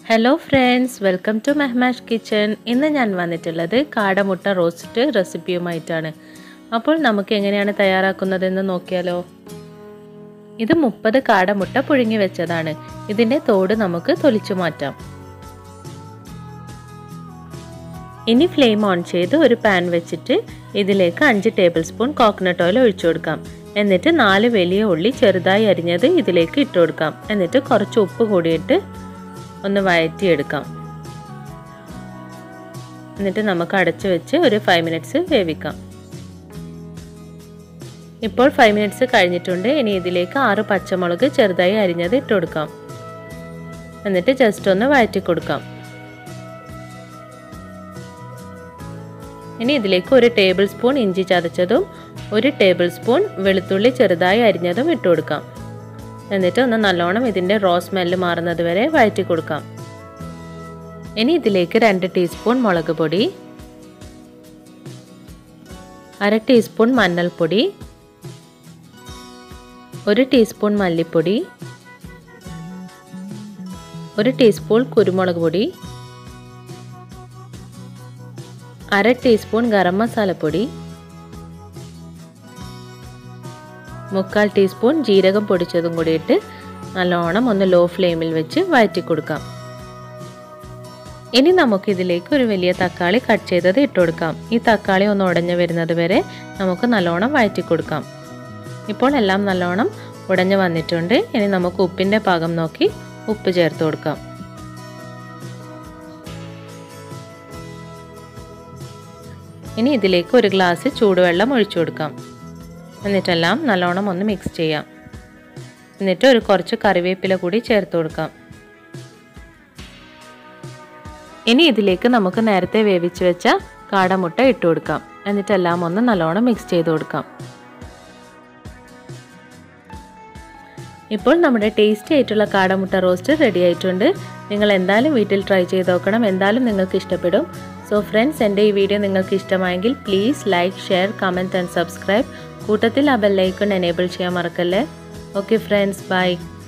hello friends welcome to Mehmash kitchen ഇന്ന് ഞാൻ വന്നിട്ടുള്ളത് കാടമുട്ട റോസ്റ്റ് റെസിപ്പിയുമായിട്ടാണ് അപ്പോൾ നമുക്ക് എങ്ങനെയാണ് തയ്യാറാക്കുന്നതെന്ന് നോക്കിയാലോ ഇത് മുപ്പത് കാടമുട്ട പുഴുങ്ങി വെച്ചതാണ് ഇതിൻ്റെ തോട് നമുക്ക് തൊലിച്ചു മാറ്റാം ഇനി ഫ്ലെയിം ഓൺ ചെയ്ത് ഒരു പാൻ വെച്ചിട്ട് ഇതിലേക്ക് അഞ്ച് ടേബിൾ സ്പൂൺ കോക്കനട്ട് ഓയിൽ ഒഴിച്ചു കൊടുക്കാം എന്നിട്ട് നാല് വലിയ ഉള്ളി ചെറുതായി അരിഞ്ഞത് ഇതിലേക്ക് ഇട്ട് കൊടുക്കാം എന്നിട്ട് കുറച്ച് ഉപ്പ് കൂടിയിട്ട് ഒന്ന് വഴറ്റിയെടുക്കാം എന്നിട്ട് നമുക്ക് അടച്ചു വെച്ച് ഒരു ഫൈവ് മിനിറ്റ്സ് വേവിക്കാം ഇപ്പോൾ ഫൈവ് മിനിറ്റ്സ് കഴിഞ്ഞിട്ടുണ്ട് ഇനി ഇതിലേക്ക് ആറ് പച്ചമുളക് ചെറുതായി അരിഞ്ഞത് ഇട്ട് കൊടുക്കാം എന്നിട്ട് ജസ്റ്റ് ഒന്ന് വഴറ്റി കൊടുക്കാം ഇനി ഇതിലേക്ക് ഒരു ടേബിൾ സ്പൂൺ ഇഞ്ചി ചതച്ചതും ഒരു ടേബിൾ സ്പൂൺ വെളുത്തുള്ളി ചെറുതായി അരിഞ്ഞതും ഇട്ട് കൊടുക്കാം എന്നിട്ട് ഒന്ന് നല്ലോണം ഇതിൻ്റെ റോ സ്മെല്ല് മാറുന്നത് വരെ വഴറ്റി കൊടുക്കാം ഇനി ഇതിലേക്ക് രണ്ട് ടീസ്പൂൺ മുളക് പൊടി അര ടീസ്പൂൺ മഞ്ഞൾപ്പൊടി ഒരു ടീസ്പൂൺ മല്ലിപ്പൊടി ഒരു ടീസ്പൂൺ കുരുമുളക് പൊടി അര ടീസ്പൂൺ ഗരം മസാലപ്പൊടി മുക്കാൽ ടീസ്പൂൺ ജീരകം പൊടിച്ചതും കൂടി ഇട്ട് നല്ലോണം ഒന്ന് ലോ ഫ്ലെയിമിൽ വെച്ച് വഴറ്റി കൊടുക്കാം ഇനി നമുക്ക് ഇതിലേക്ക് ഒരു വലിയ തക്കാളി കട്ട് ചെയ്തത് ഇട്ട് കൊടുക്കാം ഈ തക്കാളി ഒന്ന് ഉടഞ്ഞു വരുന്നത് വരെ നമുക്ക് നല്ലോണം വഴറ്റി കൊടുക്കാം ഇപ്പോൾ എല്ലാം നല്ലോണം ഉടഞ്ഞു വന്നിട്ടുണ്ട് ഇനി നമുക്ക് ഉപ്പിൻ്റെ പാകം നോക്കി ഉപ്പ് ചേർത്ത് കൊടുക്കാം ഇനി ഇതിലേക്ക് ഒരു ഗ്ലാസ് ചൂടുവെള്ളം ഒഴിച്ചു കൊടുക്കാം എന്നിട്ടെല്ലാം നല്ലോണം ഒന്ന് മിക്സ് ചെയ്യാം എന്നിട്ട് ഒരു കുറച്ച് കറിവേപ്പില കൂടി ചേർത്ത് കൊടുക്കാം ഇനി ഇതിലേക്ക് നമുക്ക് നേരത്തെ വേവിച്ച് വെച്ച കാടമുട്ട ഇട്ട് കൊടുക്കാം എന്നിട്ടെല്ലാം ഒന്ന് നല്ലോണം മിക്സ് ചെയ്ത് കൊടുക്കാം ഇപ്പോൾ നമ്മുടെ ടേസ്റ്റി ആയിട്ടുള്ള കാടമുട്ട റോസ്റ്റ് റെഡി ആയിട്ടുണ്ട് നിങ്ങൾ എന്തായാലും വീട്ടിൽ ട്രൈ ചെയ്ത് നോക്കണം എന്തായാലും നിങ്ങൾക്ക് ഇഷ്ടപ്പെടും സോ ഫ്രണ്ട്സ് എൻ്റെ ഈ വീഡിയോ നിങ്ങൾക്ക് ഇഷ്ടമായെങ്കിൽ please like share comment and subscribe കൂട്ടത്തിൽ ആ ബെല്ലൈക്കൺ എനേബിൾ ചെയ്യാൻ മറക്കല്ലേ ഓക്കെ ഫ്രണ്ട്സ് ബൈ